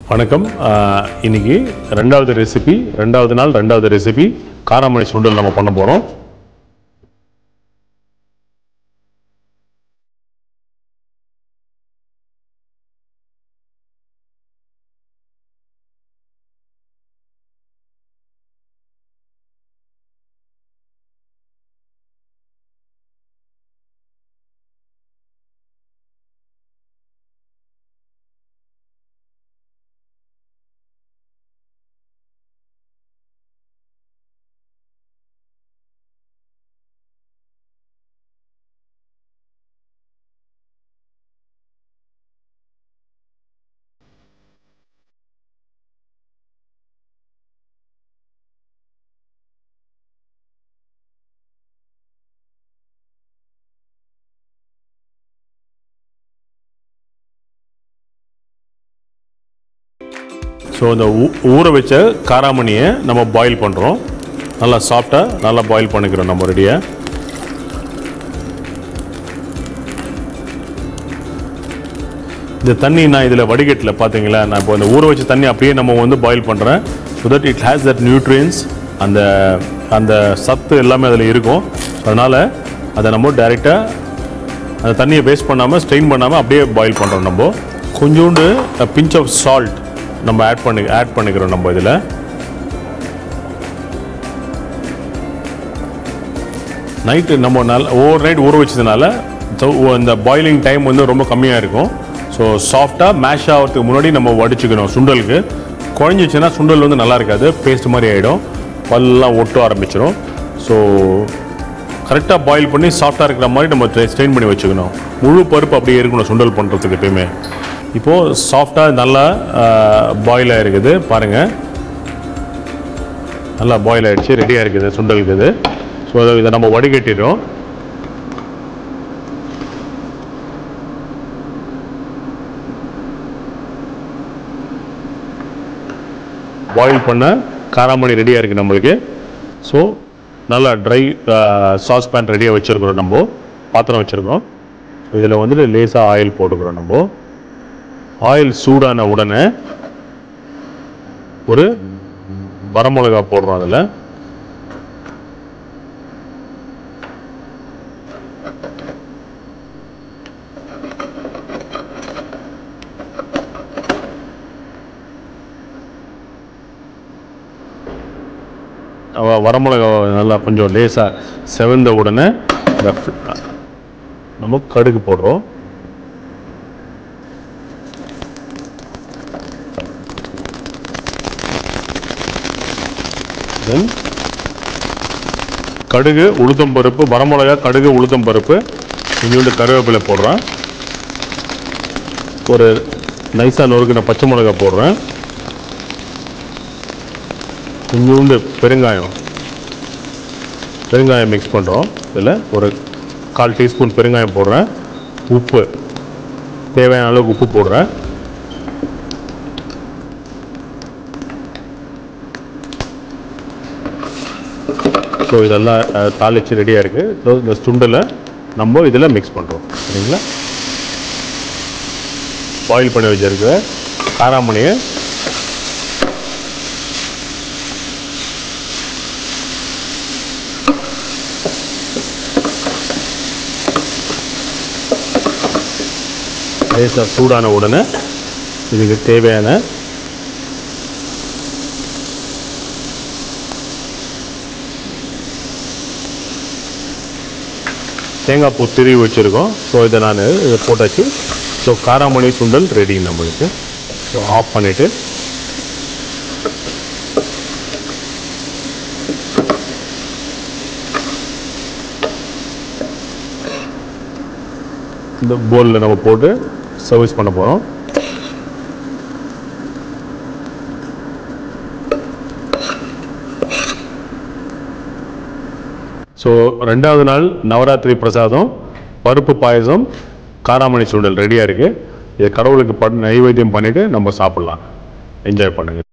வணக்கம் ஆஹ், இன்னைக்கு ரெண்டாவது ரெசிபி ரெண்டாவது நாள் ரெண்டாவது ரெசிபி காராமணி சுண்டல் நம்ம பண்ண போகிறோம் ஸோ இந்த ஊ- ஊற வச்ச காராமணியை நம்ம பாயில் பண்ணுறோம் நல்லா சாஃப்டாக நல்லா பாயில் பண்ணிக்கிறோம் நம்ம ரெடியாக இந்த தண்ணி நான் இதில் வடிகட்டில் பார்த்தீங்களா நான் இப்போ இந்த ஊற வச்ச தண்ணி அப்படியே நம்ம வந்து பாயில் பண்ணுறேன் so that it has that nutrients அந்த அந்த சத்து எல்லாமே அதில் இருக்கும் அதனால் அதை நம்ம டைரெக்டாக அந்த தண்ணியை வேஸ்ட் பண்ணாமல் ஸ்ட்ரெயின் பண்ணாமல் அப்படியே பாயில் பண்ணுறோம் நம்ம கொஞ்சோண்டு பிஞ்ச் ஆஃப் சால்ட் நம்ம ஆட் பண்ணி ஆட் பண்ணிக்கிறோம் நம்ம இதில் நைட்டு நம்ம நல்ல ஓவர் நைட் ஊற வச்சதுனால so, இந்த பாயிலிங் டைம் வந்து ரொம்ப கம்மியாக இருக்கும் ஸோ சாஃப்டாக மேஷ் ஆகிறதுக்கு முன்னாடி நம்ம வடிச்சுக்கணும் சுண்டலுக்கு குழஞ்சிச்சுன்னா சுண்டல் வந்து நல்லா இருக்காது பேஸ்ட் மாதிரி ஆகிடும் பல்லாம் ஒட்ட ஆரம்பிச்சிடும் ஸோ கரெக்டாக பாயில் பண்ணி சாஃப்டாக இருக்கிற மாதிரி நம்ம ஸ்ட்ரெயின் பண்ணி வச்சுக்கணும் முழு பருப்பு அப்படியே இருக்கணும் சுண்டல் பண்ணுறதுக்கு எப்பயுமே இப்போது சாஃப்டாக நல்லா பாயில் ஆகிருக்குது பாருங்கள் நல்லா பாயில் ஆகிடுச்சு ரெடியாக இருக்குது சுண்டலுக்கு இது ஸோ இதை நம்ம வடிகட்டிடுறோம் பாயில் பண்ண காராமணி ரெடியாக இருக்குது நம்மளுக்கு ஸோ நல்லா ட்ரை சாஸ் பேன் ரெடியாக வச்சுருக்குறோம் நம்ம பாத்திரம் வச்சுருக்கோம் இதில் வந்துட்டு லேசாக ஆயில் போட்டுக்கிறோம் நம்ம ஆயில் சூடான உடனே ஒரு வரமிளகா போடுறோம் அதில் அவ- வரமிளகா நல்லா கொஞ்சம் லேசாக செவந்த உடனே இந்த ஃப்- நம்ம கடுகு போடுறோம் தென் கடுகு உளுத்தம் பருப்பு வரமிளகா கடுகு உளுத்தம் பருப்பு கொஞ்சோண்டு கருவேப்பிலை போடுறேன் ஒரு நைஸாக நொறுக்கின பச்சை மிளகா போடுறேன் கொஞ்சோண்டு பெருங்காயம் பெருங்காயம் மிக்ஸ் பண்ணுறோம் இதில் ஒரு கால் டீஸ்பூன் பெருங்காயம் போடுறேன் உப்பு தேவையான அளவுக்கு உப்பு போடுறேன் ஸோ இதெல்லாம் அஹ், தாளிச்சு ரெடியாக இருக்குது ஸோ இந்த சுண்டலை நம்ம இதில் மிக்ஸ் பண்ணுறோம் சரிங்களா பாயில் பண்ணி வச்சிருக்க காராமணியை லேசாக சூடான உடனே இதுக்கு தேவையான தேங்காய் பூ திருவி வச்சுருக்கோம் ஸோ இதை நான் இதை போட்டாச்சு ஸோ காராமணி சுண்டல் ரெடி நம்மளுக்கு ஸோ ஆஃப் பண்ணிவிட்டு இந்த போலில் நம்ம போட்டு சர்வீஸ் பண்ண போகிறோம் ஸோ ரெண்டாவது நாள் நவராத்திரி பிரசாதம் பருப்பு பாயசம் காராமணி சுண்டல் ரெடியாக இருக்குது இதை கடவுளுக்கு ப நைவேத்தியம் பண்ணிவிட்டு நம்ம சாப்பிட்லாம் என்ஜாய் பண்ணுங்கள்